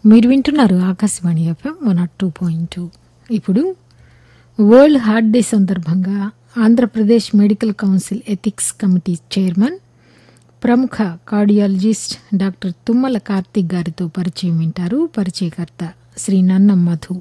మీరు వింటున్నారు Akashvani FM one naught two point two ఇప్పుడు వరల్డ్ హార్ట్ డే సందర్భంగా Andhra Pradesh medical council ethics committee chairman ప్రముఖ కార్డియాలజిస్ట్ డాక్టర్ తుమ్మల కార్తీక్ గారితో పరిచయం వింటారు పరిచయకర్త శ్రీ నన్నం మధు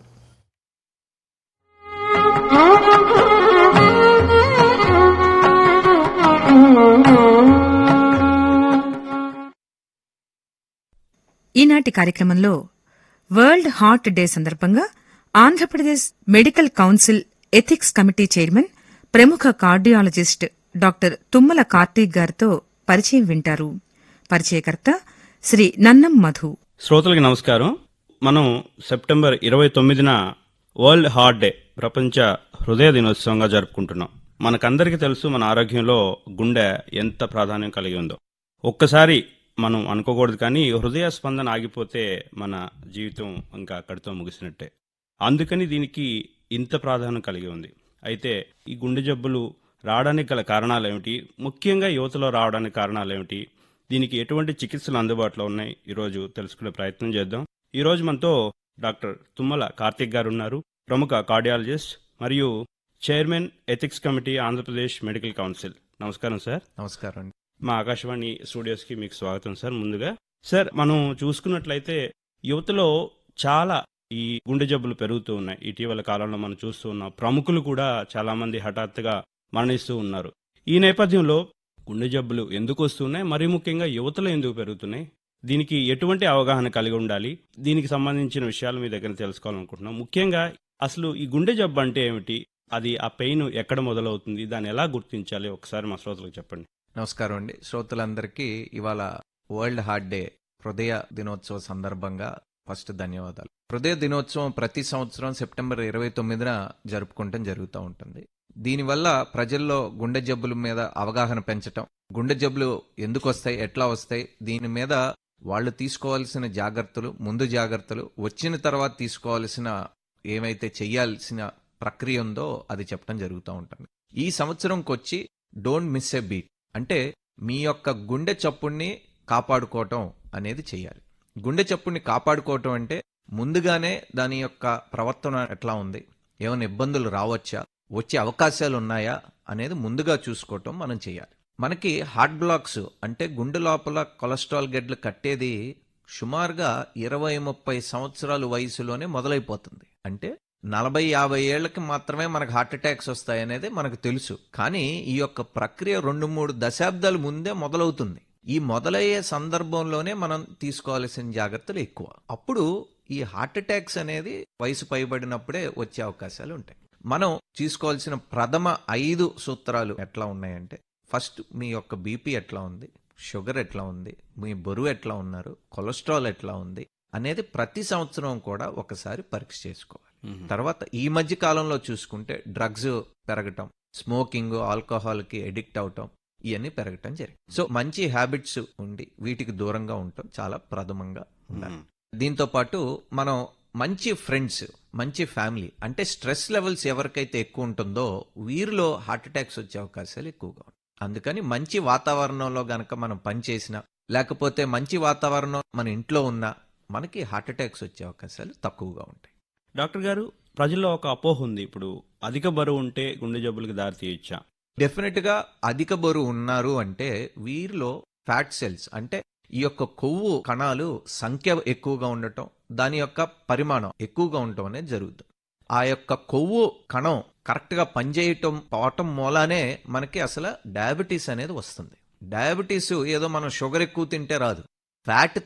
ఈనాటి కార్యక్రమంలో వరల్డ్ హార్ట్ డే సందర్భంగా Andhra Pradesh medical council ethics committee chairman ప్రముఖ కార్డియాలజిస్ట్ డాక్టర్ తుమ్మల కార్తీక్ గారితో పరిచయం వింటారు పరిచయకర్త శ్రీ నన్నం మధు శ్రోతలకి నమస్కారం మనం సెప్టెంబర్ ఇరవై తొమ్మిదిన వరల్డ్ హార్ట్ డే ప్రపంచ హృదయ దినోత్సవంగా జరుపుకుంటున్నాం మనకందరికీ తెలుసు మన ఆరోగ్యంలో గుండె ఎంత ప్రాధాన్యం కలిగి ఉందో ఒక్కసారి మనం అనుకోకూడదు కానీ హృదయ స్పందన ఆగిపోతే మన జీవితం ఇంకా అక్కడితో ముగిసినట్టే అందుకని దీనికి ఇంత ప్రాధాన్యం కలిగి ఉంది అయితే ఈ గుండె జబ్బులు రావడానికి గల కారణాలు ఏమిటి ముఖ్యంగా యువతలో రావడానికి కారణాలు ఏమిటి దీనికి ఎటువంటి చికిత్సలు అందుబాటులో ఉన్నాయి ఈరోజు తెలుసుకునే ప్రయత్నం చేద్దాం ఈరోజు మనతో డాక్టర్ తుమ్మల కార్తిక్ గారు ఉన్నారు ప్రముఖ కార్డియాలజిస్ట్ మరియు chairman ethics committee Andhra Pradesh medical council నమస్కారం సార్ నమస్కారం అండి మా ఆకాశవాణి స్టూడియోస్కి మీకు స్వాగతం సార్ ముందుగా సార్ మనం చూసుకున్నట్లయితే యువతలో చాలా ఈ గుండె జబ్బులు పెరుగుతూ ఉన్నాయి ఇటీవల కాలంలో మనం చూస్తూ ఉన్నాం ప్రముఖులు కూడా చాలా మంది హఠాత్తుగా మరణిస్తూ ఉన్నారు ఈ నేపథ్యంలో గుండె జబ్బులు ఎందుకు వస్తున్నాయి మరీ ముఖ్యంగా యువతలో ఎందుకు పెరుగుతున్నాయి దీనికి ఎటువంటి అవగాహన కలిగి ఉండాలి దీనికి సంబంధించిన విషయాలు మీ దగ్గర తెలుసుకోవాలనుకుంటున్నాం ముఖ్యంగా అసలు ఈ గుండె జబ్బు అంటే ఏమిటి అది ఆ పెయిన్ ఎక్కడ మొదలవుతుంది దాన్ని ఎలా గుర్తించాలి ఒకసారి మా శ్రోతలకు చెప్పండి నమస్కారం అండి శ్రోతలందరికీ ఇవాళ వరల్డ్ హార్ట్ డే హృదయ దినోత్సవ సందర్భంగా ఫస్ట్ ధన్యవాదాలు హృదయ దినోత్సవం ప్రతి సంవత్సరం సెప్టెంబర్ ఇరవై తొమ్మిదిన జరుపుకుంటం జరుగుతూ ఉంటుంది దీనివల్ల ప్రజల్లో గుండె జబ్బుల మీద అవగాహన పెంచటం గుండె జబ్బులు ఎందుకు వస్తాయి ఎట్లా వస్తాయి దీని మీద వాళ్ళు తీసుకోవాల్సిన జాగ్రత్తలు ముందు జాగ్రత్తలు వచ్చిన తర్వాత తీసుకోవాల్సిన ఏమైతే చెయ్యాల్సిన ప్రక్రియ ఉందో అది చెప్పడం జరుగుతూ ఉంటుంది ఈ సంవత్సరంకి వచ్చి డోంట్ మిస్ ఎ బీట్ అంటే మీ యొక్క గుండె చప్పుణ్ణి కాపాడుకోవటం అనేది చెయ్యాలి గుండె చప్పుణ్ణి కాపాడుకోవటం అంటే ముందుగానే దాని యొక్క ప్రవర్తన ఎట్లా ఉంది ఏమైనా ఇబ్బందులు రావచ్చా వచ్చే అవకాశాలు ఉన్నాయా అనేది ముందుగా చూసుకోవటం మనం చేయాలి మనకి హార్ట్ బ్లాక్స్ అంటే గుండె లోపల కొలెస్ట్రాల్ గడ్డలు కట్టేది సుమారుగా ఇరవై ముప్పై సంవత్సరాల వయసులోనే మొదలైపోతుంది అంటే నలభై యాభై ఏళ్లకి మాత్రమే మనకు హార్ట్ అటాక్స్ వస్తాయనేది మనకు తెలుసు కానీ ఈ యొక్క ప్రక్రియ రెండు మూడు దశాబ్దాల ముందే మొదలవుతుంది ఈ మొదలయ్యే సందర్భంలోనే మనం తీసుకోవాల్సిన జాగ్రత్తలు ఎక్కువ అప్పుడు ఈ హార్ట్ అటాక్స్ అనేది వయసు పైబడినప్పుడే వచ్చే అవకాశాలు ఉంటాయి మనం తీసుకోవాల్సిన ప్రథమ ఐదు సూత్రాలు ఎట్లా ఉన్నాయంటే ఫస్ట్ మీ యొక్క బీపీ ఎట్లా ఉంది షుగర్ ఎట్లా ఉంది మీ బరువు ఎట్లా ఉన్నారు కొలెస్ట్రాల్ ఎట్లా ఉంది అనేది ప్రతి సంవత్సరం కూడా ఒకసారి పరీక్ష చేసుకోవాలి తర్వాత ఈ మధ్య కాలంలో చూసుకుంటే డ్రగ్స్ పెరగటం స్మోకింగ్ ఆల్కహాల్ కి ఎడిక్ట్ అవటం ఇవన్నీ పెరగటం జరిగింది సో మంచి హ్యాబిట్స్ ఉండి వీటికి దూరంగా ఉండటం చాలా ప్రథమంగా ఉండాలి దీంతో పాటు మనం మంచి ఫ్రెండ్స్ మంచి ఫ్యామిలీ అంటే స్ట్రెస్ లెవెల్స్ ఎవరికైతే ఎక్కువ ఉంటుందో వీరిలో హార్ట్ అటాక్స్ వచ్చే అవకాశాలు ఎక్కువగా ఉంటాయి అందుకని మంచి వాతావరణంలో గనక మనం పనిచేసినా లేకపోతే మంచి వాతావరణం మన ఇంట్లో ఉన్నా మనకి హార్ట్ అటాక్స్ వచ్చే అవకాశాలు తక్కువగా ఉంటాయి డాక్టర్ గారు ప్రజల్లో ఒక అపోహ ఉంది ఇప్పుడు అధిక బరువు ఉంటే గుండె జబ్బులకు దారి తీయచ్చా డెఫినెట్ గా అధిక బరువు ఉన్నారు అంటే వీరిలో ఫ్యాట్ సెల్స్ అంటే ఈ యొక్క కొవ్వు కణాలు సంఖ్య ఎక్కువగా ఉండటం దాని యొక్క పరిమాణం ఎక్కువగా ఉండటం అనేది జరుగుతుంది ఆ యొక్క కొవ్వు కణం కరెక్ట్ గా పనిచేయటం పోవటం మూలానే మనకి అసలు డయాబెటీస్ అనేది వస్తుంది డయాబెటీస్ ఏదో మనం షుగర్ ఎక్కువ తింటే రాదు ఫ్యాట్